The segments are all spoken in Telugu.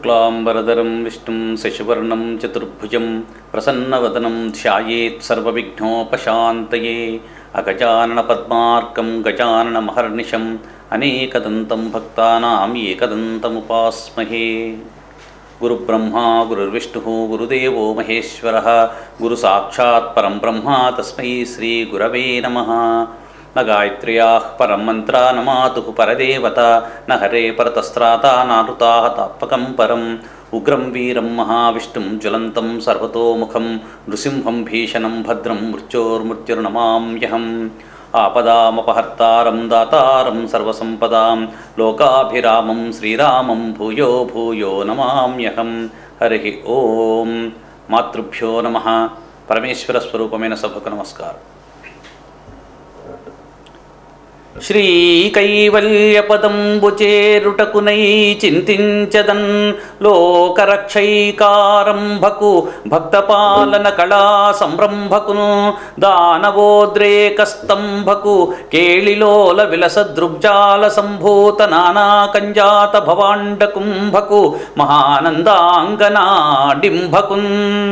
శుక్లాంబరధరం విష్ణుం శశివర్ణం చతుర్భుజం ప్రసన్నవదనం ధ్యాయేత్ సర్వవిఘ్నోపశాంతయే అగజానన పద్మార్కం గజానన మహర్నిశం అనేకదంతం భక్తానాం ఏకదంతముపాస్మహే గురుబ్రహ్మా గురుర్విష్ణు గురుదేవో మహేశ్వర గురు సాక్షాత్ పరం బ్రహ్మ తస్మై శ్రీ గురవే నమ న గాయత్ర్యా పరం మంత్రా న మాతు పరదేవత న హరే పరతస్త్రాత నారుతా తాత్మకం పరం ఉగ్రం వీరం మహావిష్ణుం జ్వలంతం సర్వతోముఖం నృసింహం భీషణం భద్రం మృత్యోర్మృత్యుర్నమామ్యహం ఆపదామపహర్తారం దాతారం సర్వసంపదాం లోకాభిరామం శ్రీరామం భూయో భూయో నమామ్యహం హరి ఓం మాతృభ్యో నమ పరమేశ్వర స్వరూపమైన సభకు నమస్కారం శ్రీకైవల్యపదంబుచేరుటకునై చింతించదన్ లోకరక్షైకారంభకు భక్తపాలన కళా సంరంభకును దానవోద్రేకస్తంభకు కేళిలోల విలస దృగ్జాల సంభూత నానా కంజాత భవాండ కుంభకు మహానందాంగనాడింభకున్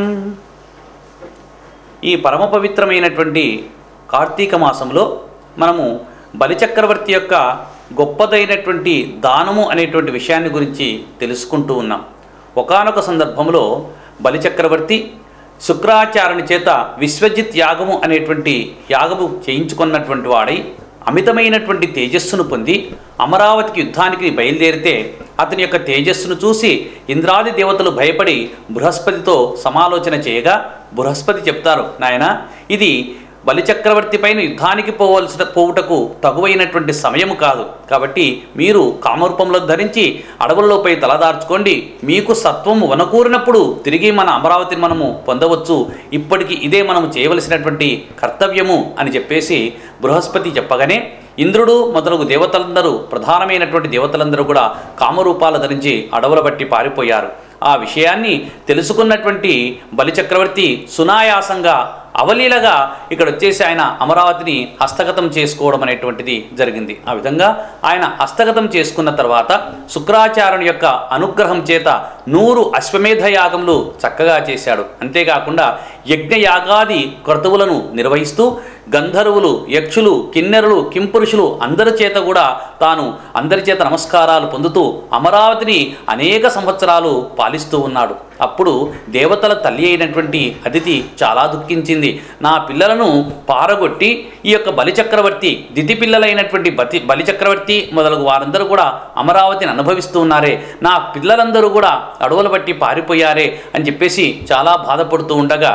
ఈ పరమ పవిత్రమైనటువంటి కార్తీక మాసంలో మనము బలిచక్రవర్తి యొక్క గొప్పదైనటువంటి దానము అనేటువంటి విషయాన్ని గురించి తెలుసుకుంటూ ఉన్నాం ఒకానొక సందర్భంలో బలిచక్రవర్తి శుక్రాచార్యుని చేత విశ్వజిత్ యాగము అనేటువంటి యాగము చేయించుకున్నటువంటి వాడై అమితమైనటువంటి తేజస్సును పొంది అమరావతికి యుద్ధానికి బయలుదేరితే అతని యొక్క తేజస్సును చూసి ఇంద్రాది దేవతలు భయపడి బృహస్పతితో సమాలోచన చేయగా బృహస్పతి చెప్తారు నాయన ఇది బలిచక్రవర్తి పైన యుద్ధానికి పోవలసిన పోవుటకు తగువైనటువంటి సమయం కాదు కాబట్టి మీరు కామరూపంలో ధరించి అడవుల్లోపై తలదార్చుకోండి మీకు సత్వము వనకూరినప్పుడు తిరిగి మన అమరావతిని మనము పొందవచ్చు ఇప్పటికి ఇదే మనము చేయవలసినటువంటి కర్తవ్యము అని చెప్పేసి బృహస్పతి చెప్పగానే ఇంద్రుడు మొదలగు దేవతలందరూ ప్రధానమైనటువంటి దేవతలందరూ కూడా కామరూపాలు ధరించి అడవుల బట్టి పారిపోయారు ఆ విషయాన్ని తెలుసుకున్నటువంటి బలిచక్రవర్తి సునాయాసంగా అవలీలగా ఇక్కడ వచ్చేసి ఆయన అమరావతిని హస్తగతం చేసుకోవడం అనేటువంటిది జరిగింది ఆ విధంగా ఆయన హస్తగతం చేసుకున్న తర్వాత శుక్రాచార్యుని యొక్క అనుగ్రహం చేత నూరు అశ్వమేధ యాగములు చక్కగా చేశాడు అంతేకాకుండా యజ్ఞయాగాది క్రతువులను నిర్వహిస్తూ గంధర్వులు యక్షులు కిన్నెరులు కింపురుషులు అందరి చేత కూడా తాను అందరి చేత నమస్కారాలు పొందుతూ అమరావతిని అనేక సంవత్సరాలు పాలిస్తూ ఉన్నాడు అప్పుడు దేవతల తల్లి అయినటువంటి అదితి చాలా దుఃఖించింది నా పిల్లలను పారగొట్టి ఈ యొక్క బలిచక్రవర్తి దితి పిల్లలైనటువంటి బతి బలిచక్రవర్తి మొదలగు వారందరూ కూడా అమరావతిని అనుభవిస్తూ ఉన్నారే నా పిల్లలందరూ కూడా అడవుల బట్టి పారిపోయారే అని చెప్పేసి చాలా బాధపడుతూ ఉండగా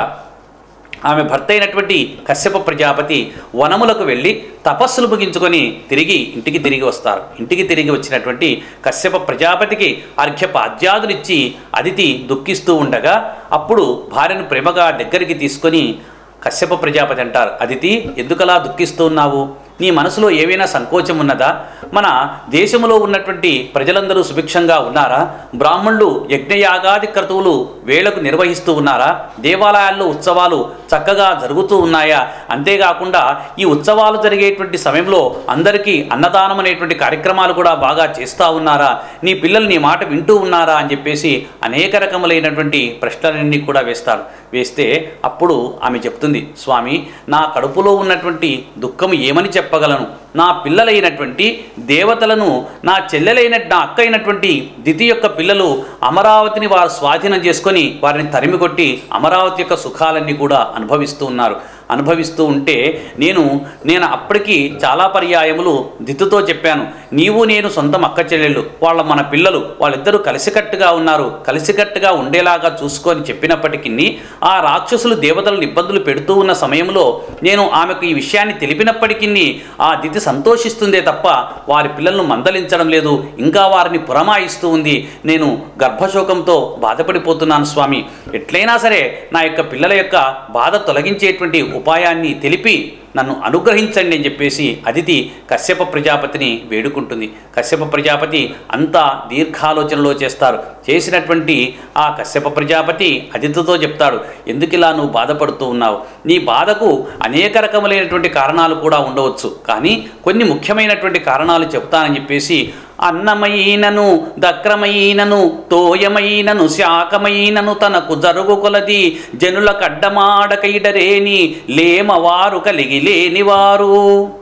ఆమె భర్త అయినటువంటి కశ్యప ప్రజాపతి వనములకు వెళ్ళి తపస్సులు ముగించుకొని తిరిగి ఇంటికి తిరిగి వస్తారు ఇంటికి తిరిగి వచ్చినటువంటి కశ్యప ప్రజాపతికి అర్ఘ్యపాద్యాదులిచ్చి అదితి దుఃఖిస్తూ ఉండగా అప్పుడు భార్యను ప్రేమగా దగ్గరికి తీసుకొని కశ్యప ప్రజాపతి అంటారు అదితి ఎందుకలా దుఃఖిస్తూ ఉన్నావు నీ మనసులో ఏవైనా సంకోచం ఉన్నదా మన దేశంలో ఉన్నటువంటి ప్రజలందరూ సుభిక్షంగా ఉన్నారా బ్రాహ్మణులు యజ్ఞయాగాది క్రతువులు వేళకు నిర్వహిస్తూ ఉన్నారా దేవాలయాల్లో ఉత్సవాలు చక్కగా జరుగుతూ ఉన్నాయా అంతేకాకుండా ఈ ఉత్సవాలు జరిగేటువంటి సమయంలో అందరికీ అన్నదానం అనేటువంటి కార్యక్రమాలు కూడా బాగా చేస్తూ ఉన్నారా నీ పిల్లలు నీ మాట వింటూ ఉన్నారా అని చెప్పేసి అనేక రకములైనటువంటి ప్రశ్నలన్నీ కూడా వేస్తారు వేస్తే అప్పుడు ఆమె చెప్తుంది స్వామి నా కడుపులో ఉన్నటువంటి దుఃఖం ఏమని చెప్పగలను నా పిల్లలైనటువంటి దేవతలను నా చెల్లెలైన నా అక్క అయినటువంటి దితి యొక్క పిల్లలు అమరావతిని వారు స్వాధీనం చేసుకొని వారిని తరిమికొట్టి అమరావతి యొక్క సుఖాలన్నీ కూడా అనుభవిస్తూ ఉన్నారు అనుభవిస్తూ ఉంటే నేను నేను అప్పటికి చాలా పర్యాయములు దిత్తుతో చెప్పాను నీవు నేను సొంతం అక్క చెల్లెళ్ళు వాళ్ళ మన పిల్లలు వాళ్ళిద్దరూ కలిసికట్టుగా ఉన్నారు కలిసికట్టుగా ఉండేలాగా చూసుకొని చెప్పినప్పటికీ ఆ రాక్షసులు దేవతలను ఇబ్బందులు పెడుతూ ఉన్న సమయంలో నేను ఆమెకు ఈ విషయాన్ని తెలిపినప్పటికీ ఆ దితి సంతోషిస్తుందే తప్ప వారి పిల్లలను మందలించడం లేదు ఇంకా వారిని పురమాయిస్తూ ఉంది నేను గర్భశోకంతో బాధపడిపోతున్నాను స్వామి ఎట్లయినా సరే నా యొక్క పిల్లల యొక్క బాధ తొలగించేటువంటి ఉపాయాన్ని తెలిపి నన్ను అనుగ్రహించండి అని చెప్పేసి అదితి కశ్యప ప్రజాపతిని వేడుకుంటుంది కశ్యప ప్రజాపతి అంతా దీర్ఘాలోచనలో చేస్తారు చేసినటువంటి ఆ కశ్యప ప్రజాపతి అదితితో చెప్తాడు ఎందుకు ఇలా నువ్వు బాధపడుతూ ఉన్నావు నీ బాధకు అనేక రకములైనటువంటి కారణాలు కూడా ఉండవచ్చు కానీ కొన్ని ముఖ్యమైనటువంటి కారణాలు చెప్తానని చెప్పేసి అన్నమైనను దక్రమైనను తోయమైనను శాకమైనను తనకు జరుగు కొలది జనుల కడ్డమాడకైడరేని లేమవారు కలిగి లేనివారు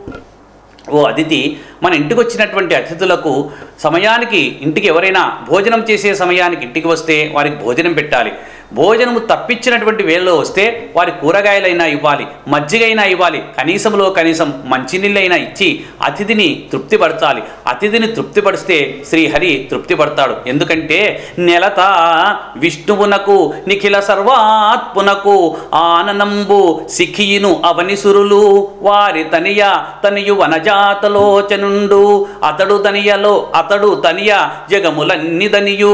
ఓ అతిథి మన ఇంటికి వచ్చినటువంటి అతిథులకు సమయానికి ఇంటికి ఎవరైనా భోజనం చేసే సమయానికి ఇంటికి వస్తే వారికి భోజనం పెట్టాలి భోజనము తప్పించినటువంటి వేళలో వస్తే వారి కూరగాయలైనా ఇవ్వాలి మజ్జిగైనా ఇవ్వాలి కనీసంలో కనీసం మంచినీళ్ళైనా ఇచ్చి అతిథిని తృప్తిపరచాలి అతిథిని తృప్తిపరిస్తే శ్రీహరి తృప్తిపడతాడు ఎందుకంటే నెలత విష్ణువునకు నిఖిల సర్వాత్మునకు ఆననంబు సిఖియును అవనిసురులు వారి తనియ తనియు వనజాతలోచనుండు అతడు తనియలో అతడు తనియ జగములన్ని దనియు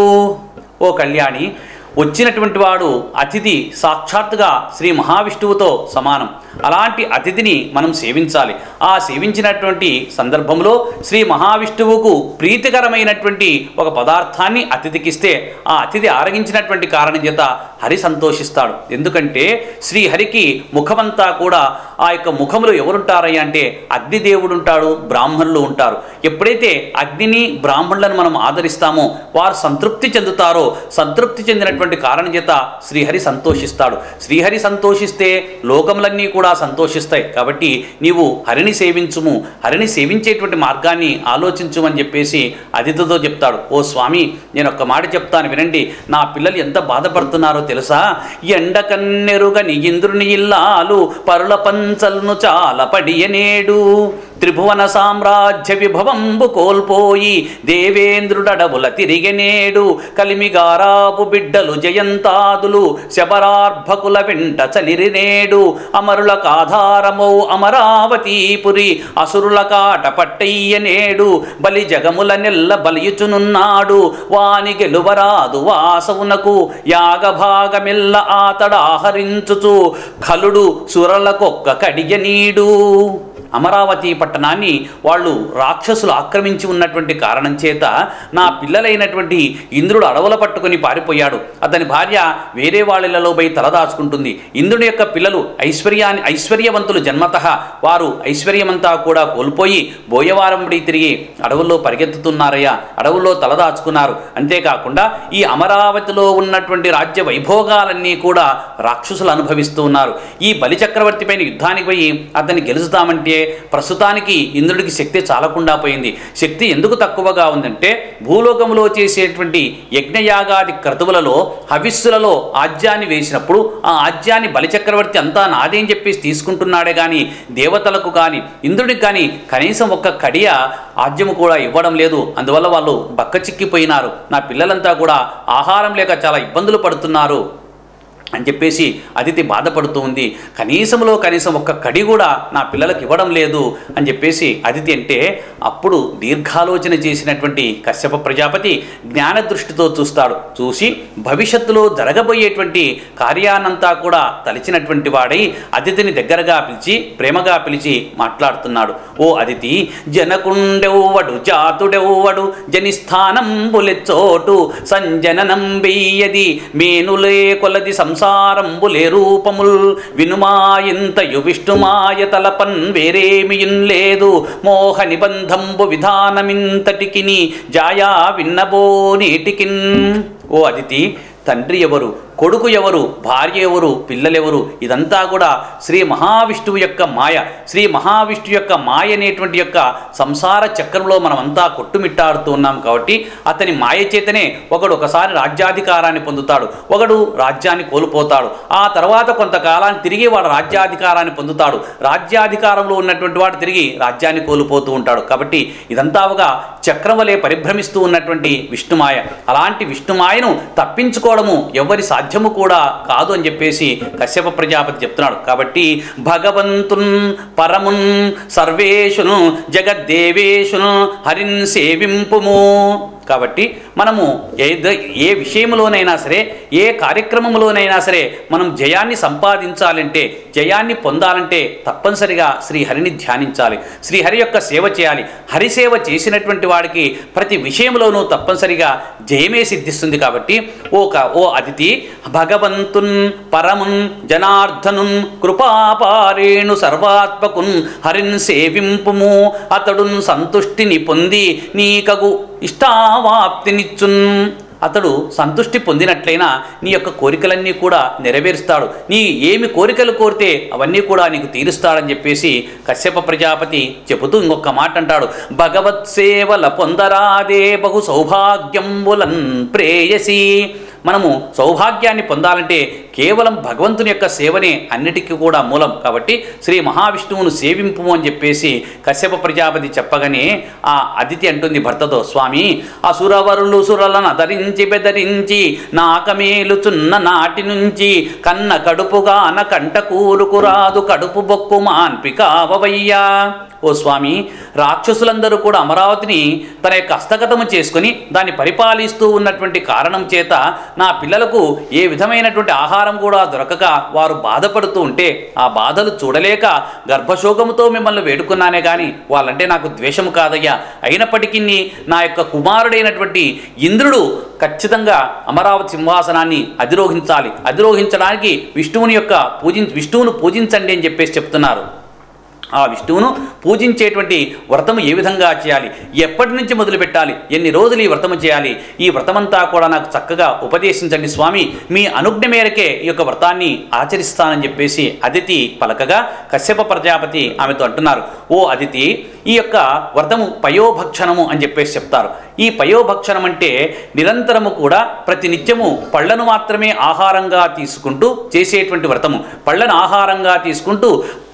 ఓ కళ్యాణి వచ్చినటువంటి వాడు అతిథి సాక్షాత్తుగా శ్రీ మహావిష్ణువుతో సమానం అలాంటి అతిథిని మనం సేవించాలి ఆ సేవించినటువంటి సందర్భంలో శ్రీ మహావిష్ణువుకు ప్రీతికరమైనటువంటి ఒక పదార్థాన్ని అతిథికిస్తే ఆ అతిథి ఆరగించినటువంటి కారణం చేత హరి సంతోషిస్తాడు ఎందుకంటే శ్రీహరికి ముఖమంతా కూడా ఆ యొక్క ముఖములో ఎవరుంటారయ్యా అంటే అగ్నిదేవుడు ఉంటాడు బ్రాహ్మణులు ఉంటారు ఎప్పుడైతే అగ్నిని బ్రాహ్మణులను మనం ఆదరిస్తామో వారు సంతృప్తి చెందుతారో సంతృప్తి చెందినటువంటి కారణం చేత శ్రీహరి సంతోషిస్తాడు శ్రీహరి సంతోషిస్తే లోకములన్నీ కూడా సంతోషిస్తాయి కాబట్టి నీవు హరిని సేవించుము హరిని సేవించేటువంటి మార్గాన్ని ఆలోచించుమని చెప్పేసి అతిథితో చెప్తాడు ఓ స్వామి నేను ఒక్క మాట చెప్తాను వినండి నా పిల్లలు ఎంత బాధపడుతున్నారో తెలుసా ఎండ కన్నెరుగని ఇంద్రుని ఇల్లాలు పరుల పంచల్ను చాలా పడియనేడు త్రిభువన సామ్రాజ్య విభవంబు కోల్పోయి దేవేంద్రుడడవుల తిరిగనేడు కలిమిగారాపు బిడ్డలు జయంతాదులు శబరార్భకుల వెంట చలిరినేడు అమరులకు ఆధారమౌ అమరావతీపురి అసురుల కాట పట్టయ్యనేడు బలి జగముల నెల్ల బలియుచునున్నాడు వాని గెలువరాదు వాసవునకు యాగభాగమెల్ల ఆతడాహరించుచు ఖలుడు సురలకొక్క కడియ నీడు అమరావతి పట్టణాన్ని వాళ్ళు రాక్షసులు ఆక్రమించి ఉన్నటువంటి కారణం చేత నా పిల్లలైనటువంటి ఇంద్రుడు అడవుల పట్టుకొని పారిపోయాడు అతని భార్య వేరే వాళ్ళలో పోయి తలదాచుకుంటుంది ఇంద్రుడి యొక్క పిల్లలు ఐశ్వర్యాన్ని ఐశ్వర్యవంతులు జన్మత వారు ఐశ్వర్యమంతా కూడా కోల్పోయి బోయవారంబడి తిరిగి అడవుల్లో పరిగెత్తుతున్నారయ్యా అడవుల్లో తలదాచుకున్నారు అంతేకాకుండా ఈ అమరావతిలో ఉన్నటువంటి రాజ్య వైభోగాలన్నీ కూడా రాక్షసులు అనుభవిస్తూ ఉన్నారు ఈ బలిచక్రవర్తి పైన యుద్ధానికి పోయి అతన్ని గెలుచుతామంటే ప్రస్తుతానికి ఇంద్రుడికి శక్తి చాలకుండా పోయింది శక్తి ఎందుకు తక్కువగా ఉందంటే భూలోకంలో చేసేటువంటి యజ్ఞయాగాది క్రతువులలో హవిస్సులలో ఆజ్యాన్ని వేసినప్పుడు ఆ ఆజ్యాన్ని బలిచక్రవర్తి అంతా నాదే అని చెప్పేసి తీసుకుంటున్నాడే కానీ దేవతలకు కానీ ఇంద్రుడికి కానీ కనీసం ఒక్క కడియ ఆజ్యము కూడా ఇవ్వడం లేదు అందువల్ల వాళ్ళు బక్క చిక్కిపోయినారు నా పిల్లలంతా కూడా ఆహారం లేక చాలా ఇబ్బందులు పడుతున్నారు అని చెప్పేసి అతిథి బాధపడుతూ ఉంది కనీసంలో కనీసం ఒక్క కడి కూడా నా పిల్లలకు ఇవ్వడం లేదు అని చెప్పేసి అతిథి అంటే అప్పుడు దీర్ఘాలోచన చేసినటువంటి కశ్యప ప్రజాపతి జ్ఞాన దృష్టితో చూస్తాడు చూసి భవిష్యత్తులో జరగబోయేటువంటి కార్యానంతా కూడా తలిచినటువంటి వాడై అతిథిని దగ్గరగా పిలిచి ప్రేమగా పిలిచి మాట్లాడుతున్నాడు ఓ అతిథి జనకుండెవ్వడు జాతుడెవ్వడు జనిస్థానంబులెచ్చోటు సంజననం వెయ్యది మేనులే కొలది సంసారంబులే రూపముల్ వినుమాయింతయు విష్ణుమాయ తలపన్ వేరేమియున్ లేదు మోహ నిబంధంబు విధానమింతటికిని జాయా విన్నబో నేటికిన్ ఓ అదితి తండ్రి ఎవరు కొడుకు ఎవరు భార్య ఎవరు పిల్లలెవరు ఇదంతా కూడా శ్రీ మహావిష్ణువు యొక్క మాయ శ్రీ మహావిష్ణు యొక్క మాయ అనేటువంటి యొక్క సంసార చక్రంలో మనమంతా కొట్టుమిట్టాడుతూ ఉన్నాం కాబట్టి అతని మాయ చేతనే ఒకడు ఒకసారి రాజ్యాధికారాన్ని పొందుతాడు ఒకడు రాజ్యాన్ని కోల్పోతాడు ఆ తర్వాత కొంతకాలాన్ని తిరిగి వాడు రాజ్యాధికారాన్ని పొందుతాడు రాజ్యాధికారంలో ఉన్నటువంటి వాడు తిరిగి రాజ్యాన్ని కోల్పోతూ ఉంటాడు కాబట్టి ఇదంతా ఒక చక్రం వలె పరిభ్రమిస్తూ ఉన్నటువంటి విష్ణుమాయ అలాంటి విష్ణుమాయను తప్పించుకోవడము ఎవరి సాధ్యము కూడా కాదు అని చెప్పేసి కశ్యప ప్రజాపతి చెప్తున్నాడు కాబట్టి భగవంతున్ పరమున్ సర్వేషును జగద్దేవేషును హరిన్ సేవింపుము కాబట్టి మనము ఏ ద- ఏ విషయంలోనైనా సరే ఏ కార్యక్రమంలోనైనా సరే మనం జయాన్ని సంపాదించాలంటే జయాన్ని పొందాలంటే తప్పనిసరిగా శ్రీహరిని ధ్యానించాలి శ్రీహరి యొక్క సేవ చేయాలి హరిసేవ చేసినటువంటి వాడికి ప్రతి విషయంలోనూ తప్పనిసరిగా జయమే సిద్ధిస్తుంది కాబట్టి ఓ క- ఓ అతిథి భగవంతున్ పరమున్ జనార్దనున్ కృపాపారేణు సర్వాత్మకున్ హరిన్ సేవింపుము అతడున్ సంతుష్టిని పొంది నీకగు ఇష్టావాప్తినిచ్చున్ అతడు సంతుష్టి పొందినట్లయినా నీ యొక్క కోరికలన్నీ కూడా నెరవేరుస్తాడు నీ ఏమి కోరికలు కోరితే అవన్నీ కూడా నీకు తీరుస్తాడని చెప్పేసి కశ్యప ప్రజాపతి చెబుతూ ఇంకొక మాట అంటాడు భగవత్ సేవల పొందరాదే బహు సౌభాగ్యంబులన్ ప్రేయసి మనము సౌభాగ్యాన్ని పొందాలంటే కేవలం భగవంతుని యొక్క సేవనే అన్నిటికీ కూడా మూలం కాబట్టి శ్రీ మహావిష్ణువును సేవింపు అని చెప్పేసి కశ్యప ప్రజాపతి చెప్పగానే ఆ అదితి అంటుంది భర్తతో స్వామి అసురవరులు సురలను అదరించి బెదరించి నాకమేలుచున్న నాటి నుంచి కన్న కడుపుగా అన కంట కూరుకురాదు కడుపు బొక్కు మాన్పికావయ్యా ఓ స్వామి రాక్షసులందరూ కూడా అమరావతిని తన యొక్క హస్తగతము చేసుకుని దాన్ని పరిపాలిస్తూ ఉన్నటువంటి కారణం చేత నా పిల్లలకు ఏ విధమైనటువంటి ఆహారం కూడా దొరకక వారు బాధపడుతూ ఉంటే ఆ బాధలు చూడలేక గర్భశోకముతో మిమ్మల్ని వేడుకున్నానే కానీ వాళ్ళంటే నాకు ద్వేషము కాదయ్యా అయినప్పటికీ నా యొక్క కుమారుడైనటువంటి ఇంద్రుడు ఖచ్చితంగా అమరావతి సింహాసనాన్ని అధిరోహించాలి అధిరోహించడానికి విష్ణువుని యొక్క పూజించ విష్ణువును పూజించండి అని చెప్పేసి చెప్తున్నారు ఆ విష్ణువును పూజించేటువంటి వ్రతము ఏ విధంగా చేయాలి ఎప్పటి నుంచి మొదలు పెట్టాలి ఎన్ని రోజులు ఈ వ్రతము చేయాలి ఈ వ్రతమంతా కూడా నాకు చక్కగా ఉపదేశించండి స్వామి మీ అనుజ్ఞ మేరకే ఈ యొక్క వ్రతాన్ని ఆచరిస్తానని చెప్పేసి అదితి పలకగా కశ్యప ప్రజాపతి ఆమెతో అంటున్నారు ఓ అదితి ఈ యొక్క వ్రతము పయోభక్షణము అని చెప్పేసి చెప్తారు ఈ పయోభక్షణం అంటే నిరంతరము కూడా ప్రతి నిత్యము పళ్ళను మాత్రమే ఆహారంగా తీసుకుంటూ చేసేటువంటి వ్రతము పళ్ళను ఆహారంగా తీసుకుంటూ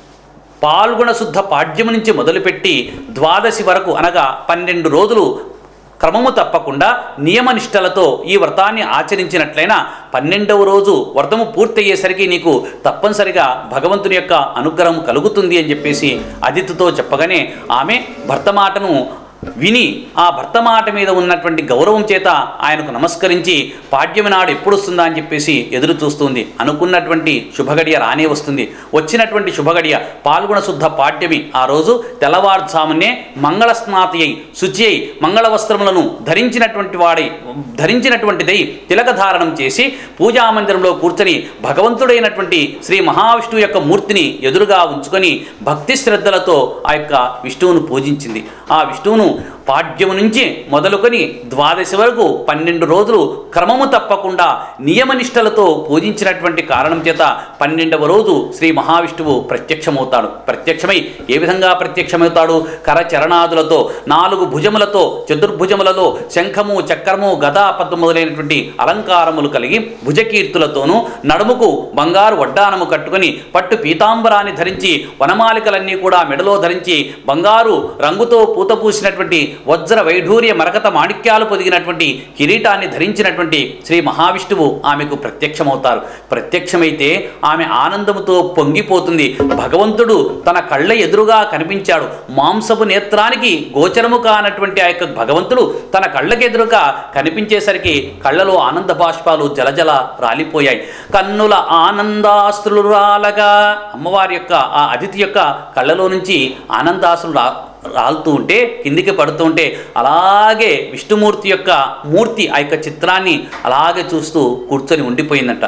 పాల్గొన శుద్ధ పాడ్యము నుంచి మొదలుపెట్టి ద్వాదశి వరకు అనగా పన్నెండు రోజులు క్రమము తప్పకుండా నియమనిష్టలతో ఈ వ్రతాన్ని ఆచరించినట్లయినా పన్నెండవ రోజు వ్రతము పూర్తయ్యేసరికి నీకు తప్పనిసరిగా భగవంతుని యొక్క అనుగ్రహం కలుగుతుంది అని చెప్పేసి అదితితో చెప్పగానే ఆమె భర్త మాటను విని ఆ భర్త మాట మీద ఉన్నటువంటి గౌరవం చేత ఆయనకు నమస్కరించి పాడ్యమి నాడు ఎప్పుడు వస్తుందా అని చెప్పేసి ఎదురు చూస్తుంది అనుకున్నటువంటి శుభగడియ రానే వస్తుంది వచ్చినటువంటి శుభగడియ పాల్గొన శుద్ధ పాడ్యమి ఆ రోజు తెల్లవారుజామునే మంగళ స్నాతి అయి శుచి అయి మంగళ వస్త్రములను ధరించినటువంటి వాడై ధరించినటువంటిదై తిలకధారణం చేసి పూజామందిరంలో కూర్చొని భగవంతుడైనటువంటి శ్రీ మహావిష్ణువు యొక్క మూర్తిని ఎదురుగా ఉంచుకొని భక్తి శ్రద్ధలతో ఆ యొక్క విష్ణువును పూజించింది ఆ విష్ణువును పాడ్యము నుంచి మొదలుకొని ద్వాదశి వరకు పన్నెండు రోజులు క్రమము తప్పకుండా నియమనిష్టలతో పూజించినటువంటి కారణం చేత పన్నెండవ రోజు శ్రీ మహావిష్ణువు ప్రత్యక్షమవుతాడు ప్రత్యక్షమై ఏ విధంగా ప్రత్యక్షమవుతాడు కరచరణాదులతో నాలుగు భుజములతో చతుర్భుజములలో శంఖము చక్రము గదా పద్మ మొదలైనటువంటి అలంకారములు కలిగి భుజకీర్తులతోనూ నడుముకు బంగారు వడ్డానము కట్టుకొని పట్టు పీతాంబరాన్ని ధరించి వనమాలికలన్నీ కూడా మెడలో ధరించి బంగారు రంగుతో పూత పూసినటువంటి వజ్ర వైఢూర్య మరకత మాణిక్యాలు పొదిగినటువంటి కిరీటాన్ని ధరించినటువంటి శ్రీ మహావిష్ణువు ఆమెకు ప్రత్యక్షమవుతారు ప్రత్యక్షమైతే ఆమె ఆనందముతో పొంగిపోతుంది భగవంతుడు తన కళ్ళ ఎదురుగా కనిపించాడు మాంసపు నేత్రానికి గోచరము కానటువంటి ఆ యొక్క భగవంతుడు తన కళ్ళకెదురుగా కనిపించేసరికి కళ్ళలో ఆనంద బాష్పాలు జలజల రాలిపోయాయి కన్నుల ఆనందాశ్రులు రాలగా అమ్మవారి యొక్క ఆ అతిథి యొక్క కళ్ళలో నుంచి ఆనందాశ్రులు రా రాలుతూ ఉంటే కిందికి పడుతూ ఉంటే అలాగే విష్ణుమూర్తి యొక్క మూర్తి ఆ యొక్క చిత్రాన్ని అలాగే చూస్తూ కూర్చొని ఉండిపోయిందట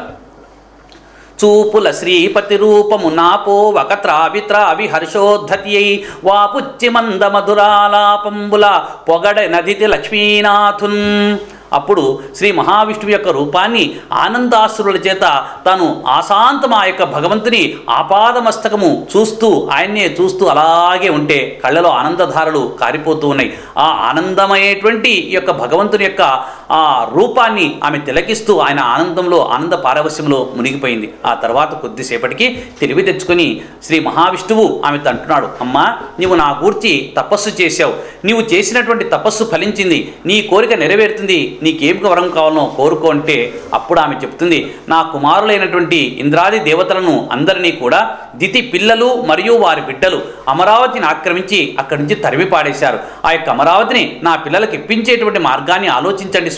చూపుల శ్రీపతి రూపము నాపో వకత్రావి త్రావి హర్షోద్ధతి అయి వాపుచ్చి మంద మధురాలాపంబుల పొగడ నదితి లక్ష్మీనాథున్ అప్పుడు శ్రీ మహావిష్ణువు యొక్క రూపాన్ని ఆనందాశ్రుల చేత తాను ఆశాంతం ఆ యొక్క భగవంతుని ఆపాదమస్తకము చూస్తూ ఆయన్నే చూస్తూ అలాగే ఉంటే కళ్ళలో ఆనందధారలు కారిపోతూ ఉన్నాయి ఆ ఆనందమయ్యేటువంటి ఈ యొక్క భగవంతుని యొక్క ఆ రూపాన్ని ఆమె తిలకిస్తూ ఆయన ఆనందంలో ఆనంద పారవశ్యంలో మునిగిపోయింది ఆ తర్వాత కొద్దిసేపటికి తెలివి తెచ్చుకొని శ్రీ మహావిష్ణువు ఆమెతో అంటున్నాడు అమ్మా నీవు నా గూర్చి తపస్సు చేశావు నీవు చేసినటువంటి తపస్సు ఫలించింది నీ కోరిక నెరవేరుతుంది నీకేం వరం కావాలనో కోరుకో అంటే అప్పుడు ఆమె చెప్తుంది నా కుమారులైనటువంటి ఇంద్రాది దేవతలను అందరినీ కూడా దితి పిల్లలు మరియు వారి బిడ్డలు అమరావతిని ఆక్రమించి అక్కడి నుంచి తరిమి పాడేశారు ఆ యొక్క అమరావతిని నా పిల్లలకు ఇప్పించేటువంటి మార్గాన్ని ఆలోచించండి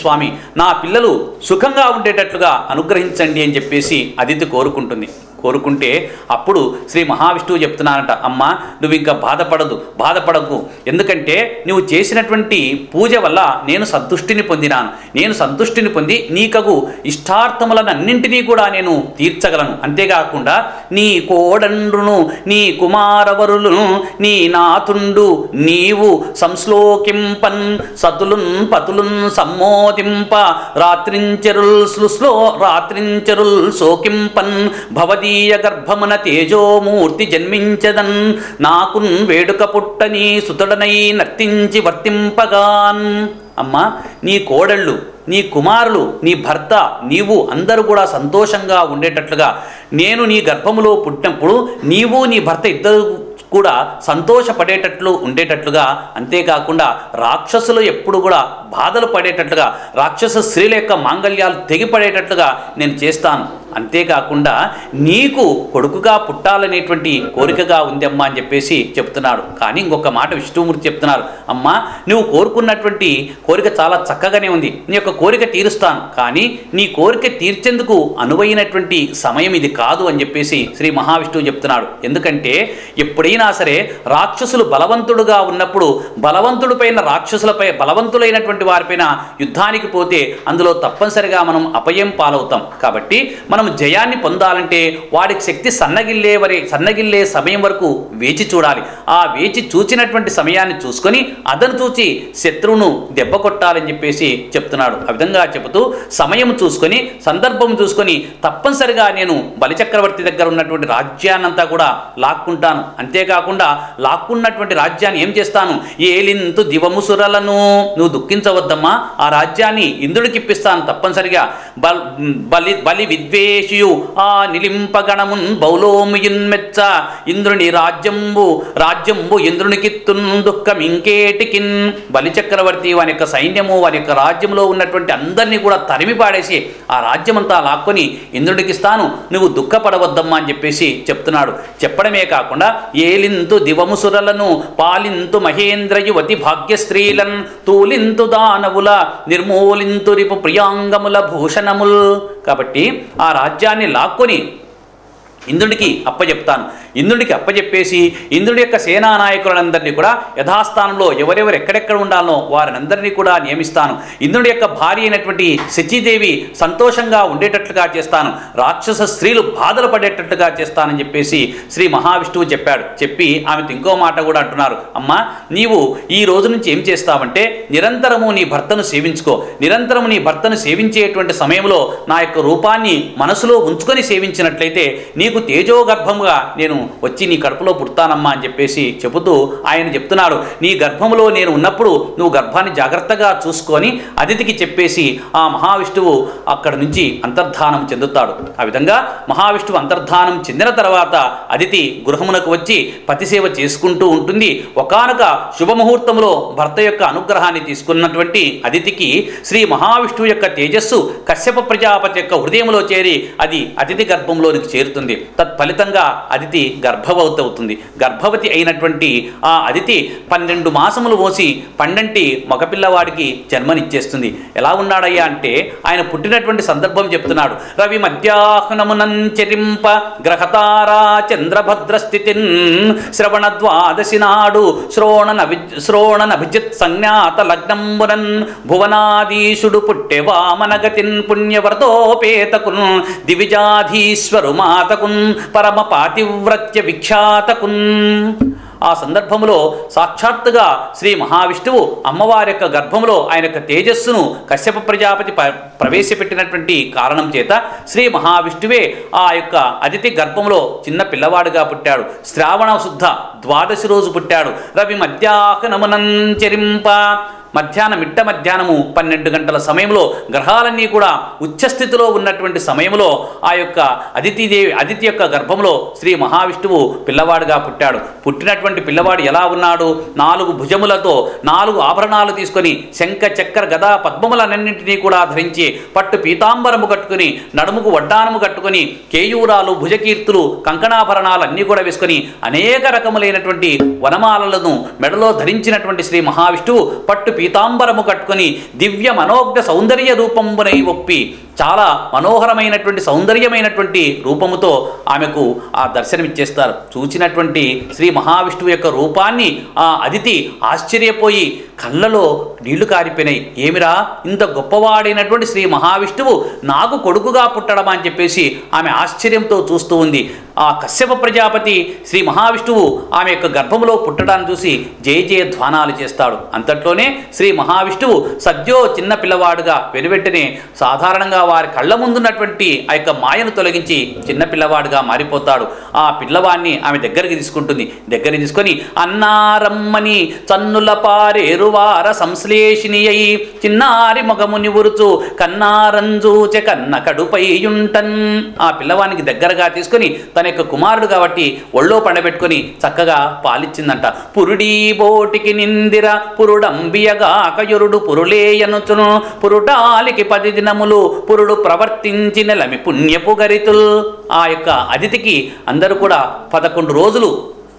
స్వామి నా పిల్లలు సుఖంగా ఉండేటట్లుగా అనుగ్రహించండి అని చెప్పేసి అదితి కోరుకుంటుంది కోరుకుంటే అప్పుడు శ్రీ మహావిష్ణువు చెప్తున్నానట అమ్మ నువ్వు ఇంకా బాధపడదు బాధపడకు ఎందుకంటే నువ్వు చేసినటువంటి పూజ వల్ల నేను సంతుష్టిని పొందినాను నేను సంతుష్టిని పొంది నీకగు ఇష్టార్థములను అన్నింటినీ కూడా నేను తీర్చగలను అంతేకాకుండా నీ కోడండ్రును నీ కుమారవరులను నీ నాతుండు నీవు సంశ్లోకింపన్ సతులున్ పతులున్ సమ్మోదింప రాత్రించరుల్ స్లుస్లో రాత్రించరుల్ శోకింపన్ భవదీయ గర్భమున తేజోమూర్తి జన్మించదన్ నాకున్ వేడుక పుట్టని సుతుడనై నర్తించి వర్తింపగాన్ అమ్మా నీ కోడళ్ళు నీ కుమారులు నీ భర్త నీవు అందరూ కూడా సంతోషంగా ఉండేటట్లుగా నేను నీ గర్భములో పుట్టినప్పుడు నీవు నీ భర్త ఇద్దరు కూడా సంతోషపడేటట్లు ఉండేటట్లుగా అంతేకాకుండా రాక్షసులు ఎప్పుడు కూడా బాధలు పడేటట్లుగా రాక్షస స్త్రీల యొక్క మాంగళ్యాలు తెగిపడేటట్లుగా నేను చేస్తాను అంతేకాకుండా నీకు కొడుకుగా పుట్టాలనేటువంటి కోరికగా ఉందమ్మా అని చెప్పేసి చెప్తున్నాడు కానీ ఇంకొక మాట విష్ణుమూర్తి చెప్తున్నారు అమ్మా నువ్వు కోరుకున్నటువంటి కోరిక చాలా చక్కగానే ఉంది నీ యొక్క కోరిక తీరుస్తాను కానీ నీ కోరిక తీర్చేందుకు అనువైనటువంటి సమయం ఇది కాదు అని చెప్పేసి శ్రీ మహావిష్ణువు చెప్తున్నాడు ఎందుకంటే ఎప్పుడైనా సరే రాక్షసులు బలవంతుడుగా ఉన్నప్పుడు బలవంతుడిపైన రాక్షసులపై బలవంతులైనటువంటి వారిపైన యుద్ధానికి పోతే అందులో తప్పనిసరిగా మనం అపయం పాలవుతాం కాబట్టి మనం జయాన్ని పొందాలంటే వాడికి శక్తి సన్నగిల్లే వరే సన్నగిల్లే సమయం వరకు వేచి చూడాలి ఆ వేచి చూచినటువంటి సమయాన్ని చూసుకొని అదను చూచి శత్రువును దెబ్బ కొట్టాలని చెప్పేసి చెప్తున్నాడు ఆ విధంగా చెబుతూ సమయం చూసుకొని సందర్భం చూసుకొని తప్పనిసరిగా నేను బలిచక్రవర్తి దగ్గర ఉన్నటువంటి రాజ్యాన్నంతా కూడా లాక్కుంటాను అంతేకాకుండా లాక్కున్నటువంటి రాజ్యాన్ని ఏం చేస్తాను ఏలింతు దివముసురలను నువ్వు దుఃఖించవద్దమ్మా ఆ రాజ్యాన్ని ఇంద్రుడికి ఇప్పిస్తాను తప్పనిసరిగా బల్ బలి బలి విద్వేషియు ఆ నిలింపగణమున్ బౌలోముయున్ మెచ్చ ఇంద్రుని రాజ్యంబు రాజ్యంబు ఇంద్రునికిత్తున్ దుఃఖం ఇంకేటికిన్ బలిచక్రవర్తి వాని యొక్క సైన్యము వాని యొక్క రాజ్యంలో ఉన్నటువంటి అందరినీ కూడా తరిమి పాడేసి ఆ రాజ్యమంతా లాక్కొని ఇంద్రుడికి ఇస్తాను నువ్వు దుఃఖపడవద్దమ్మా అని చెప్పేసి చెప్తున్నాడు చెప్పడమే కాకుండా ఏలింతు దివముసురలను పాలింతు మహేంద్ర యువతి భాగ్యస్త్రీలన్ తూలింతు దానవుల నిర్మూలింతు రిపు ప్రియాంగముల భూషణముల్ కాబట్టి ఆ రాజ్యాన్ని లాక్కొని ఇంద్రుడికి అప్పచెప్తాను ఇంద్రుడికి అప్పచెప్పేసి ఇంద్రుడి యొక్క సేనా నాయకులందరినీ కూడా యథాస్థానంలో ఎవరెవరు ఎక్కడెక్కడ ఉండాలనో వారినందరినీ కూడా నియమిస్తాను ఇంద్రుడి యొక్క భార్య అయినటువంటి శచీదేవి సంతోషంగా ఉండేటట్లుగా చేస్తాను రాక్షస స్త్రీలు బాధలు పడేటట్లుగా చేస్తానని చెప్పేసి శ్రీ మహావిష్ణువు చెప్పాడు చెప్పి ఆమెతో ఇంకో మాట కూడా అంటున్నారు అమ్మా నీవు ఈ రోజు నుంచి ఏం చేస్తావంటే నిరంతరము నీ భర్తను సేవించుకో నిరంతరము నీ భర్తను సేవించేటువంటి సమయంలో నా యొక్క రూపాన్ని మనసులో ఉంచుకొని సేవించినట్లయితే నీకు తేజోగర్భముగా నేను వచ్చి నీ కడుపులో పుడతానమ్మా అని చెప్పేసి చెబుతూ ఆయన చెప్తున్నాడు నీ గర్భములో నేను ఉన్నప్పుడు నువ్వు గర్భాన్ని జాగ్రత్తగా చూసుకొని అతిథికి చెప్పేసి ఆ మహావిష్ణువు అక్కడి నుంచి అంతర్ధానం చెందుతాడు ఆ విధంగా మహావిష్ణువు అంతర్ధానం చెందిన తర్వాత అదితి గృహమునకు వచ్చి పతిసేవ చేసుకుంటూ ఉంటుంది ఒకానొక శుభముహూర్తంలో భర్త యొక్క అనుగ్రహాన్ని తీసుకున్నటువంటి అదితికి శ్రీ మహావిష్ణువు యొక్క తేజస్సు కశ్యప ప్రజాపతి యొక్క హృదయంలో చేరి అది అతిథి గర్భంలోనికి చేరుతుంది తత్ఫలితంగా అదితి గర్భవతి అవుతుంది గర్భవతి అయినటువంటి ఆ అదితి పన్నెండు మాసములు మోసి పండంటి మగపిల్లవాడికి జన్మనిచ్చేస్తుంది ఎలా ఉన్నాడయ్యా అంటే ఆయన పుట్టినటువంటి సందర్భం చెప్తున్నాడు రవి మధ్యాహ్నమునంచరింప గ్రహతారా చంద్రభద్ర స్థితిన్ శ్రవణ ద్వాదశి నాడు శ్రోణ శ్రోణ నభిజిత్ సంజ్ఞాత లగ్నంబునన్ భువనాధీశుడు పుట్టె వామనగతిన్ పుణ్యవ్రతోపేతకున్ దివిజాధీశ్వరు మాతకున్ పరమ పాతివ్రత్య విఖ్యాతకున్ ఆ సందర్భంలో సాక్షాత్తుగా శ్రీ మహావిష్ణువు అమ్మవారి యొక్క గర్భంలో ఆయన యొక్క తేజస్సును కశ్యప ప్రజాపతి ప- ప్రవేశపెట్టినటువంటి కారణం చేత శ్రీ మహావిష్ణువే ఆ యొక్క అతిథి గర్భంలో చిన్న పిల్లవాడుగా పుట్టాడు శ్రావణ శుద్ధ ద్వాదశి రోజు పుట్టాడు రవి మధ్యాహ్నమునంచరింప మధ్యాహ్నం మిట్ట మధ్యాహ్నము పన్నెండు గంటల సమయంలో గ్రహాలన్నీ కూడా ఉచ్చస్థితిలో ఉన్నటువంటి సమయంలో ఆ యొక్క అదితిదేవి అదితి యొక్క గర్భంలో శ్రీ మహావిష్ణువు పిల్లవాడుగా పుట్టాడు పుట్టినటువంటి పిల్లవాడు ఎలా ఉన్నాడు నాలుగు భుజములతో నాలుగు ఆభరణాలు తీసుకొని శంఖ చక్ర గదా పద్మములన్నింటినీ కూడా ధరించి పట్టు పీతాంబరము కట్టుకుని నడుముకు వడ్డానము కట్టుకుని కేయూరాలు భుజకీర్తులు కంకణాభరణాలు అన్నీ కూడా వేసుకొని అనేక రకములైనటువంటి వనమాలలను మెడలో ధరించినటువంటి శ్రీ మహావిష్ణువు పట్టు పీతాంబరము కట్టుకొని దివ్య మనోజ్ఞ సౌందర్య రూపంబునై ఒప్పి చాలా మనోహరమైనటువంటి సౌందర్యమైనటువంటి రూపముతో ఆమెకు ఆ దర్శనమిచ్చేస్తారు చూచినటువంటి శ్రీ మహావిష్ణువు యొక్క రూపాన్ని ఆ అదితి ఆశ్చర్యపోయి కళ్ళలో నీళ్లు కారిపోయినాయి ఏమిరా ఇంత గొప్పవాడైనటువంటి శ్రీ మహావిష్ణువు నాకు కొడుకుగా పుట్టడమా అని చెప్పేసి ఆమె ఆశ్చర్యంతో చూస్తూ ఉంది ఆ కశ్యప ప్రజాపతి శ్రీ మహావిష్ణువు ఆమె యొక్క గర్భములో పుట్టడాన్ని చూసి జయ జయ ధ్వానాలు చేస్తాడు అంతట్లోనే శ్రీ మహావిష్ణువు సద్యో చిన్న పిల్లవాడుగా వెనువెంటనే సాధారణంగా వారి కళ్ళ ముందున్నటువంటి ఆ యొక్క మాయను తొలగించి చిన్న పిల్లవాడుగా మారిపోతాడు ఆ పిల్లవాడిని ఆమె దగ్గరికి తీసుకుంటుంది దగ్గరికి తీసుకొని అన్నారమ్మని చన్నుల పారేరువార సంశ్లేషిని అయి చిన్నారి మగముని ఉరుచు కన్నారంజూచె కన్న కడుపైయుంటన్ ఆ పిల్లవానికి దగ్గరగా తీసుకొని తన యొక్క కుమారుడు కాబట్టి ఒళ్ళో పండబెట్టుకొని చక్కగా పాలిచ్చిందంట పురుడీ బోటికి నిందిర పురుడంబియగా కయురుడు పురులేయనుచును పురుటాలికి పది దినములు పురుడు ప్రవర్తించి నెలమి పుణ్యపు గరితుల్ ఆ యొక్క అతిథికి అందరూ కూడా పదకొండు రోజులు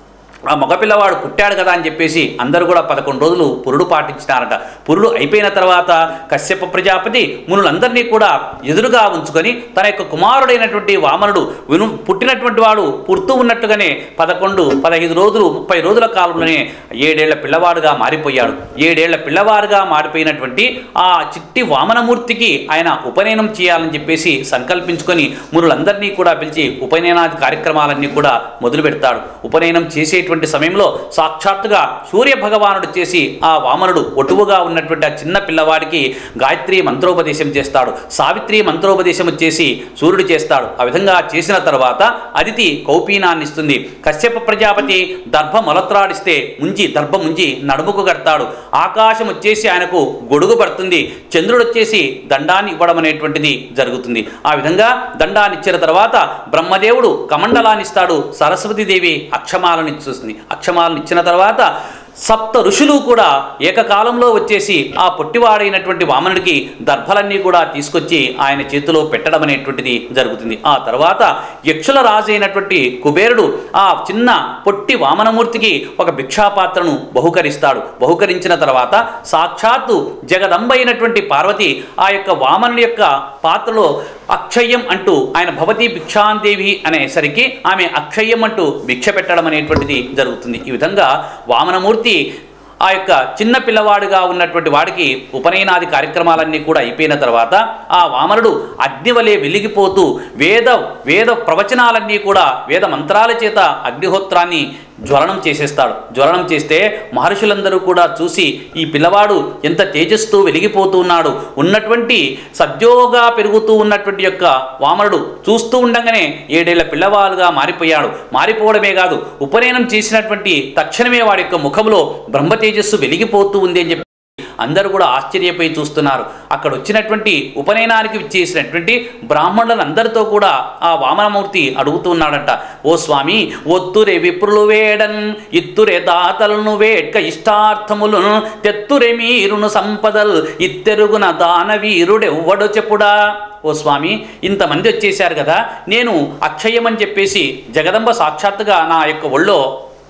ఆ మగపిల్లవాడు పుట్టాడు కదా అని చెప్పేసి అందరూ కూడా పదకొండు రోజులు పురుడు పాటించినారట పురుడు అయిపోయిన తర్వాత కశ్యప ప్రజాపతి మునులందరినీ కూడా ఎదురుగా ఉంచుకొని తన యొక్క కుమారుడైనటువంటి వామనుడు విను పుట్టినటువంటి వాడు పుడుతూ ఉన్నట్టుగానే పదకొండు పదహైదు రోజులు ముప్పై రోజుల కాలంలోనే ఏడేళ్ల పిల్లవాడుగా మారిపోయాడు ఏడేళ్ల పిల్లవాడుగా మారిపోయినటువంటి ఆ చిట్టి వామనమూర్తికి ఆయన ఉపనయనం చేయాలని చెప్పేసి సంకల్పించుకొని మునులందరినీ కూడా పిలిచి ఉపనయనాది కార్యక్రమాలన్నీ కూడా మొదలు పెడతాడు ఉపనయనం చేసేటువంటి సమయంలో సాక్షాత్తుగా సూర్య భగవానుడు చేసి ఆ వామనుడు ఒటువుగా ఉన్నటువంటి ఆ చిన్న పిల్లవాడికి గాయత్రి మంత్రోపదేశం చేస్తాడు సావిత్రి మంత్రోపదేశం చేసి సూర్యుడు చేస్తాడు ఆ విధంగా చేసిన తర్వాత అదితి కౌపీనాన్ని ఇస్తుంది కశ్యప ప్రజాపతి దర్భ మొలత్రాడిస్తే ముంచి దర్భ ముంచి నడుముకు కడతాడు ఆకాశం వచ్చేసి ఆయనకు గొడుగు పడుతుంది చంద్రుడు వచ్చేసి దండాన్ని ఇవ్వడం అనేటువంటిది జరుగుతుంది ఆ విధంగా దండాన్ని ఇచ్చిన తర్వాత బ్రహ్మదేవుడు కమండలాన్ని ఇస్తాడు సరస్వతీదేవి అక్షమాలను ఇస్తుంది అక్షమాలను ఇచ్చిన తర్వాత సప్త ఋషులు కూడా ఏకకాలంలో వచ్చేసి ఆ పొట్టివాడైనటువంటి వామనుడికి దర్భలన్నీ కూడా తీసుకొచ్చి ఆయన చేతిలో పెట్టడం అనేటువంటిది జరుగుతుంది ఆ తర్వాత యక్షుల రాజు అయినటువంటి కుబేరుడు ఆ చిన్న పొట్టి వామనమూర్తికి ఒక భిక్షాపాత్రను బహుకరిస్తాడు బహుకరించిన తర్వాత సాక్షాత్తు జగదంబ అయినటువంటి పార్వతి ఆ యొక్క వామనుడి యొక్క పాత్రలో అక్షయం అంటూ ఆయన భవతి భిక్షాందేవి అనేసరికి ఆమె అక్షయం అంటూ భిక్ష పెట్టడం అనేటువంటిది జరుగుతుంది ఈ విధంగా వామనమూర్తి ఆ యొక్క చిన్న పిల్లవాడుగా ఉన్నటువంటి వాడికి ఉపనయనాది కార్యక్రమాలన్నీ కూడా అయిపోయిన తర్వాత ఆ వామనుడు అగ్నివలే వెలిగిపోతూ వేద వేద ప్రవచనాలన్నీ కూడా వేద మంత్రాల చేత అగ్నిహోత్రాన్ని జ్వలనం చేసేస్తాడు జ్వలనం చేస్తే మహర్షులందరూ కూడా చూసి ఈ పిల్లవాడు ఎంత తేజస్తో వెలిగిపోతూ ఉన్నాడు ఉన్నటువంటి సద్యోగా పెరుగుతూ ఉన్నటువంటి యొక్క వామనుడు చూస్తూ ఉండగానే ఏడేళ్ల పిల్లవాడుగా మారిపోయాడు మారిపోవడమే కాదు ఉపనయనం చేసినటువంటి తక్షణమే వాడి యొక్క ముఖంలో బ్రహ్మ తేజస్సు వెలిగిపోతూ ఉంది అని చెప్పి అందరూ కూడా ఆశ్చర్యపోయి చూస్తున్నారు అక్కడ వచ్చినటువంటి ఉపనయనానికి చేసినటువంటి బ్రాహ్మణులను అందరితో కూడా ఆ వామనమూర్తి అడుగుతూ ఉన్నాడట ఓ స్వామి ఒత్తురే విప్రులు వేడన్ ఇత్తురే దాతలను వేట్క ఇష్టార్థములను తెత్తురే మీరును సంపదల్ ఇత్తెరుగున దానవీరుడెవ్వడు చెప్పుడా ఓ స్వామి ఇంతమంది వచ్చేసారు కదా నేను అక్షయమని చెప్పేసి జగదంబ సాక్షాత్తుగా నా యొక్క ఒళ్ళో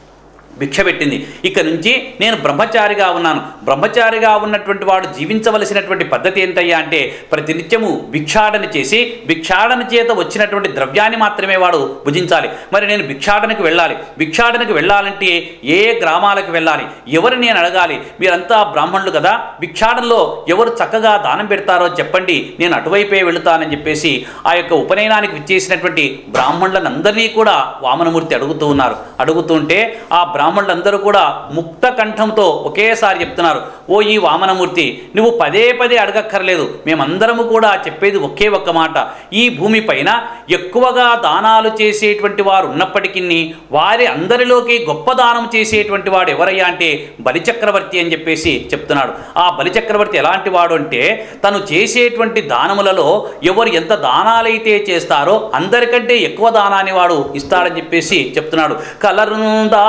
భిక్ష పెట్టింది ఇక నుంచి నేను బ్రహ్మచారిగా ఉన్నాను బ్రహ్మచారిగా ఉన్నటువంటి వాడు జీవించవలసినటువంటి పద్ధతి ఏంటయ్యా అంటే ప్రతినిత్యము భిక్షాటన చేసి భిక్షాటన చేత వచ్చినటువంటి ద్రవ్యాన్ని మాత్రమే వాడు భుజించాలి మరి నేను భిక్షాటనకు వెళ్ళాలి భిక్షాటనకు వెళ్ళాలంటే ఏ గ్రామాలకు వెళ్ళాలి ఎవరు నేను అడగాలి మీరంతా బ్రాహ్మణులు కదా భిక్షాటనలో ఎవరు చక్కగా దానం పెడతారో చెప్పండి నేను అటువైపే వెళుతానని చెప్పేసి ఆ యొక్క ఉపనయనానికి విచ్చేసినటువంటి బ్రాహ్మణులందరినీ కూడా వామనమూర్తి అడుగుతూ ఉన్నారు అడుగుతుంటే ఆ బ్రాహ్మణులందరూ కూడా ముక్త కంఠంతో ఒకేసారి చెప్తున్నారు ఓ ఈ వామనమూర్తి నువ్వు పదే పదే అడగక్కర్లేదు మేమందరము కూడా చెప్పేది ఒకే ఒక్క మాట ఈ భూమిపైన ఎక్కువగా దానాలు చేసేటువంటి వారు ఉన్నప్పటికీ వారి అందరిలోకి గొప్ప దానం చేసేటువంటి వాడు ఎవరయ్యా అంటే బలిచక్రవర్తి అని చెప్పేసి చెప్తున్నాడు ఆ బలిచక్రవర్తి ఎలాంటి వాడు అంటే తను చేసేటువంటి దానములలో ఎవరు ఎంత దానాలైతే చేస్తారో అందరికంటే ఎక్కువ దానాన్ని వాడు ఇస్తాడని చెప్పేసి చెప్తున్నాడు కలరు దాతలు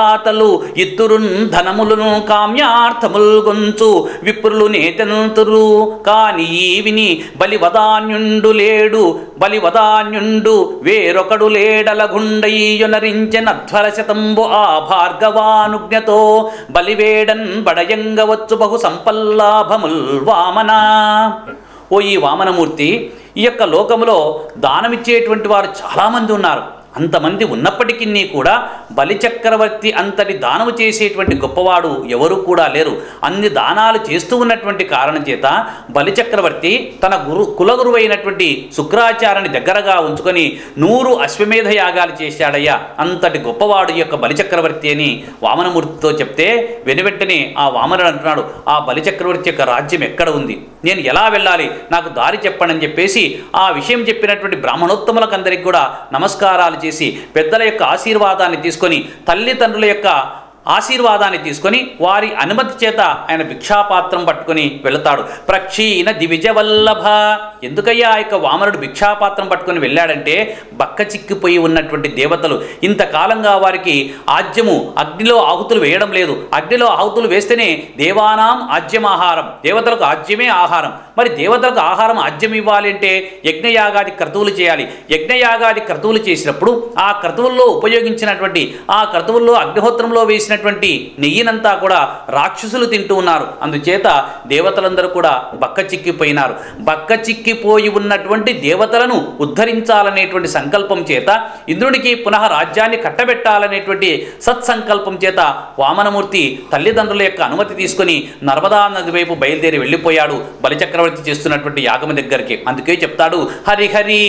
ఇత్తురున్ ధనములను కామ్యార్థముల్ గొంచు విప్రులు నేతనుతురు కాని ఈ విని బలివదాన్యుండు లేడు బలివదాన్యుండు వేరొకడు లేడలగుండయ్యునరించెనధ్వర శతంబు ఆ భార్గవానుజ్ఞతో బలివేడన్ బడయంగవచ్చు బహు సంపల్లాభముల్ వామనా ఓ ఈ వామనమూర్తి ఈ యొక్క లోకములో దానమిచ్చేటువంటి వారు చాలామంది ఉన్నారు అంతమంది ఉన్నప్పటికీ కూడా బలిచక్రవర్తి అంతటి దానము చేసేటువంటి గొప్పవాడు ఎవరు కూడా లేరు అన్ని దానాలు చేస్తూ ఉన్నటువంటి కారణం చేత బలిచక్రవర్తి తన గురు కులగురువు అయినటువంటి శుక్రాచార్యని దగ్గరగా ఉంచుకొని నూరు అశ్వమేధ యాగాలు చేశాడయ్యా అంతటి గొప్పవాడు ఈ యొక్క బలిచక్రవర్తి అని వామనమూర్తితో చెప్తే వెనువెంటనే ఆ వామనుడు అంటున్నాడు ఆ బలిచక్రవర్తి యొక్క రాజ్యం ఎక్కడ ఉంది నేను ఎలా వెళ్ళాలి నాకు దారి చెప్పండి అని చెప్పేసి ఆ విషయం చెప్పినటువంటి బ్రాహ్మణోత్తములకందరికీ కూడా నమస్కారాలు చేసి పెద్దల యొక్క ఆశీర్వాదాన్ని తీసుకొని తల్లిదండ్రుల యొక్క ఆశీర్వాదాన్ని తీసుకొని వారి అనుమతి చేత ఆయన భిక్షాపాత్రం పట్టుకొని వెళతాడు ప్రక్షీణ దివిజవల్లభ ఎందుకయ్యా ఆ యొక్క వామనుడు భిక్షాపాత్రం పట్టుకొని వెళ్ళాడంటే బక్క చిక్కిపోయి ఉన్నటువంటి దేవతలు ఇంతకాలంగా వారికి ఆజ్యము అగ్నిలో ఆహుతులు వేయడం లేదు అగ్నిలో ఆహుతులు వేస్తేనే దేవానాం ఆజ్యమాహారం దేవతలకు ఆజ్యమే ఆహారం మరి దేవతలకు ఆహారం ఆజ్యం ఇవ్వాలి అంటే యజ్ఞయాగాది క్రతువులు చేయాలి యజ్ఞయాగాది క్రతువులు చేసినప్పుడు ఆ క్రతువుల్లో ఉపయోగించినటువంటి ఆ క్రతువుల్లో అగ్నిహోత్రంలో వేసినటువంటి నెయ్యినంతా కూడా రాక్షసులు తింటూ ఉన్నారు అందుచేత దేవతలందరూ కూడా బక్క చిక్కిపోయినారు బక్క చిక్కిపోయి ఉన్నటువంటి దేవతలను ఉద్ధరించాలనేటువంటి సంకల్పం చేత ఇంద్రుడికి పునః రాజ్యాన్ని కట్టబెట్టాలనేటువంటి సత్సంకల్పం చేత వామనమూర్తి తల్లిదండ్రుల యొక్క అనుమతి తీసుకొని నర్మదా నది వైపు బయలుదేరి వెళ్ళిపోయాడు బలిచక్రవర్తి చేస్తున్నటువంటి యాగము దగ్గరికి అందుకే చెప్తాడు హరిహరి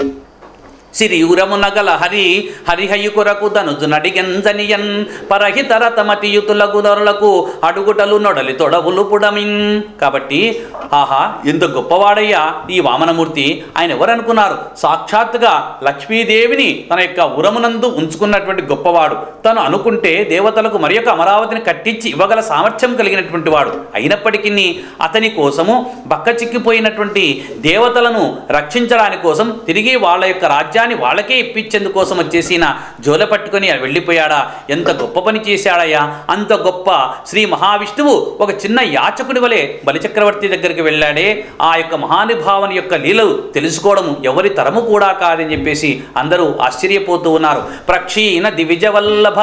సిరియురమునగల హరి హరిహయు కొరకు ధనుజు నడిగంజనియన్ పరహితర తమతియుతులకు దొరలకు అడుగుటలు నొడలి తొడవులు పుడమిన్ కాబట్టి ఆహా ఎంత గొప్పవాడయ్యా ఈ వామనమూర్తి ఆయన ఎవరనుకున్నారు సాక్షాత్తుగా లక్ష్మీదేవిని తన యొక్క ఉరమునందు ఉంచుకున్నటువంటి గొప్పవాడు తను అనుకుంటే దేవతలకు మరి యొక్క అమరావతిని కట్టించి ఇవ్వగల సామర్థ్యం కలిగినటువంటి వాడు అయినప్పటికీ అతని కోసము బక్క చిక్కిపోయినటువంటి దేవతలను రక్షించడానికి కోసం తిరిగి వాళ్ళ యొక్క రాజ్యాన్ని వాళ్ళకే ఇప్పించేందుకోసం వచ్చేసిన జోల పట్టుకొని వెళ్ళిపోయాడా ఎంత గొప్ప పని చేశాడయ్యా అంత గొప్ప శ్రీ మహావిష్ణువు ఒక చిన్న యాచకుని వలె బలిచక్రవర్తి దగ్గరికి వెళ్ళాడే ఆ యొక్క మహానుభావుని యొక్క లీలలు తెలుసుకోవడం ఎవరి తరము కూడా కాదని చెప్పేసి అందరూ ఆశ్చర్యపోతూ ఉన్నారు ప్రక్షీణ దివిజవల్లభ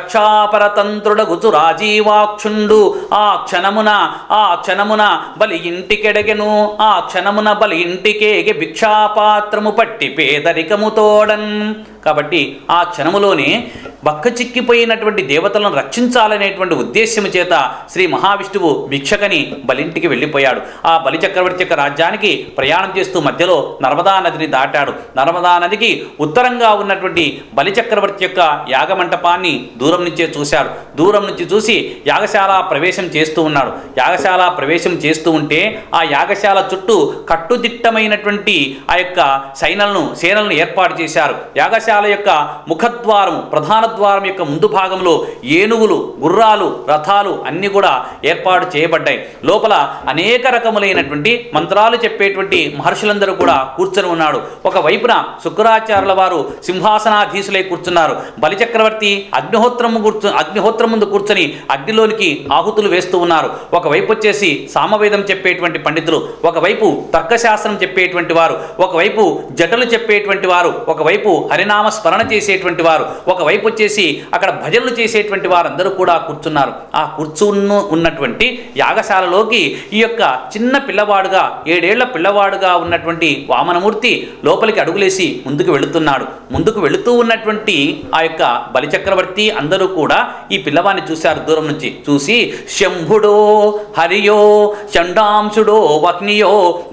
రక్షాపరతంత్రుడగుచు రాజీవాక్షుండు ఆ క్షణమున ఆ క్షణమున బలి ఇంటికెడగెను ఆ క్షణమున బలి ఇంటికేగే భిక్షాపాత్రము పట్టి పేదరికము తోడన్ కాబట్టి ఆ క్షణములోనే బక్క చిక్కిపోయినటువంటి దేవతలను రక్షించాలనేటువంటి ఉద్దేశ్యము చేత శ్రీ మహావిష్ణువు భిక్షకని బలింటికి వెళ్ళిపోయాడు ఆ బలి చక్రవర్తి యొక్క రాజ్యానికి ప్రయాణం చేస్తూ మధ్యలో నర్మదా నదిని దాటాడు నర్మదా నదికి ఉత్తరంగా ఉన్నటువంటి బలి చక్రవర్తి యొక్క యాగమంటపాన్ని దూరం నుంచే చూశాడు దూరం నుంచి చూసి యాగశాల ప్రవేశం చేస్తూ ఉన్నాడు యాగశాల ప్రవేశం చేస్తూ ఉంటే ఆ యాగశాల చుట్టూ కట్టుదిట్టమైనటువంటి ఆ యొక్క సైనలను సేనలను ఏర్పాటు చేశారు యాగశాల యొక్క ముఖద్వారం ప్రధాన ద్వారం యొక్క ముందు భాగంలో ఏనుగులు గుర్రాలు రథాలు అన్నీ కూడా ఏర్పాటు చేయబడ్డాయి లోపల అనేక రకములైనటువంటి మంత్రాలు చెప్పేటువంటి మహర్షులందరూ కూడా కూర్చొని ఉన్నాడు ఒక వైపున శుక్రాచార్యుల వారు సింహాసనాధీశులై కూర్చున్నారు బలిచక్రవర్తి అగ్నిహోత్రము కూర్చు అగ్నిహోత్రం ముందు కూర్చొని అగ్నిలోనికి ఆహుతులు వేస్తూ ఉన్నారు ఒకవైపు వచ్చేసి సామవేదం చెప్పేటువంటి పండితులు ఒకవైపు తర్కశాస్త్రం చెప్పేటువంటి వారు ఒకవైపు జటలు చెప్పేటువంటి వారు ఒకవైపు హరినామ స్మరణ చేసేటువంటి వారు ఒకవైపు వచ్చేసి అక్కడ భజనలు చేసేటువంటి వారందరూ కూడా కూర్చున్నారు ఆ కూర్చున్న ఉన్నటువంటి యాగశాలలోకి ఈ యొక్క చిన్న పిల్లవాడుగా ఏడేళ్ల పిల్లవాడుగా ఉన్నటువంటి వామనమూర్తి లోపలికి అడుగులేసి ముందుకు వెళుతున్నాడు ముందుకు వెళుతూ ఉన్నటువంటి ఆ యొక్క బలిచక్రవర్తి అందరూ కూడా ఈ పిల్లవాడిని చూశారు దూరం నుంచి చూసి శంభుడో హరియో చండాంశుడో వహ్నియో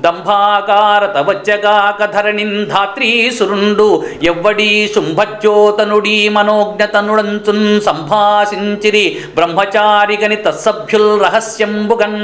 దంభాకారత వచ్చగాక ధరణిన్ ధాత్రీసురుండు ఎవ్వడి శుంభజ్యోతనుడి మనోజ్ఞతనుడంచున్ సంభాషించిరి బ్రహ్మచారిగని తత్సభ్యుల్ రహస్యంబుగన్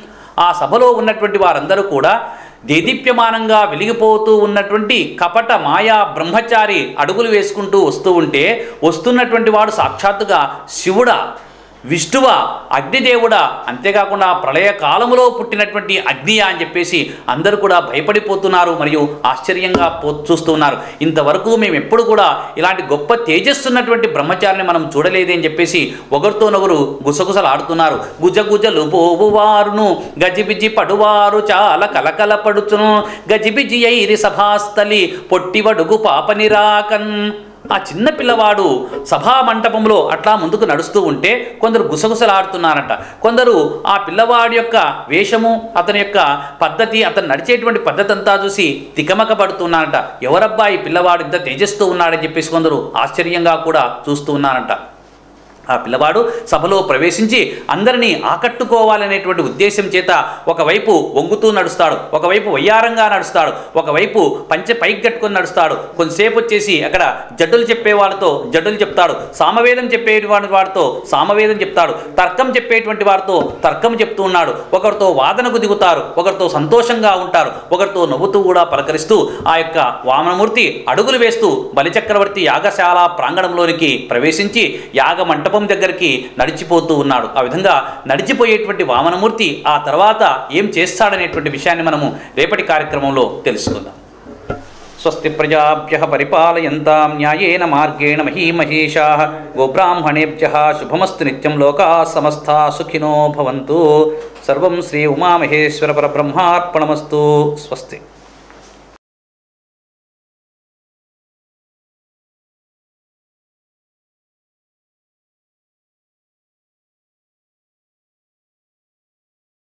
ఆ సభలో ఉన్నటువంటి వారందరూ కూడా దేదీప్యమానంగా వెలిగిపోతూ ఉన్నటువంటి కపట మాయా బ్రహ్మచారి అడుగులు వేసుకుంటూ వస్తూ ఉంటే వస్తున్నటువంటి వాడు సాక్షాత్తుగా శివుడా విష్ణువ అగ్నిదేవుడా అంతేకాకుండా ప్రళయ కాలములో పుట్టినటువంటి అగ్నియా అని చెప్పేసి అందరూ కూడా భయపడిపోతున్నారు మరియు ఆశ్చర్యంగా పో చూస్తున్నారు ఇంతవరకు మేము ఎప్పుడు కూడా ఇలాంటి గొప్ప తేజస్సు ఉన్నటువంటి బ్రహ్మచారిని మనం చూడలేదే అని చెప్పేసి ఒకరితోనొకరు గుసగుసలాడుతున్నారు గుజగుజలు పోవువారును గజిబిజి పడువారు చాలా కలకల పడుచును గజిబిజి ఐరి సభాస్థలి పొట్టివడుగు పాపనిరాకన్ ఆ చిన్న పిల్లవాడు సభా మంటపంలో అట్లా ముందుకు నడుస్తూ ఉంటే కొందరు గుసగుసలాడుతున్నారంట కొందరు ఆ పిల్లవాడి యొక్క వేషము అతని యొక్క పద్ధతి అతను నడిచేటువంటి పద్ధతి అంతా చూసి తికమక పడుతున్నారంట ఎవరబ్బా ఈ పిల్లవాడు ఇంత తేజస్తూ ఉన్నాడని చెప్పేసి కొందరు ఆశ్చర్యంగా కూడా చూస్తూ ఉన్నారంట ఆ పిల్లవాడు సభలో ప్రవేశించి అందరినీ ఆకట్టుకోవాలనేటువంటి ఉద్దేశం చేత ఒకవైపు వంగుతూ నడుస్తాడు ఒకవైపు వయ్యారంగా నడుస్తాడు ఒకవైపు పంచె పైకి కట్టుకొని నడుస్తాడు కొంతసేపు వచ్చేసి అక్కడ జడ్డులు చెప్పే వాళ్ళతో జడ్డులు చెప్తాడు సామవేదం చెప్పేటువంటి వాడితో సామవేదం చెప్తాడు తర్కం చెప్పేటువంటి వారితో తర్కం చెప్తూ ఉన్నాడు ఒకరితో వాదనకు దిగుతారు ఒకరితో సంతోషంగా ఉంటారు ఒకరితో నవ్వుతూ కూడా పలకరిస్తూ ఆ యొక్క వామనమూర్తి అడుగులు వేస్తూ బలిచక్రవర్తి యాగశాల ప్రాంగణంలోనికి ప్రవేశించి యాగ మంటపం దగ్గరికి నడిచిపోతూ ఉన్నాడు ఆ విధంగా నడిచిపోయేటువంటి వామనమూర్తి ఆ తర్వాత ఏం చేస్తాడనేటువంటి విషయాన్ని మనము రేపటి కార్యక్రమంలో తెలుసుకుందాం స్వస్తి ప్రజాభ్య పరిపాలయంతాం న్యాయేన మార్గేణ మహీమహీషా గోబ్రాహ్మణేభ్య శుభమస్తు నిత్యం లోకా సమస్తా సుఖినో భవంతు సర్వం శ్రీ ఉమామహేశ్వర పరబ్రహ్మార్పణమస్తు స్వస్తి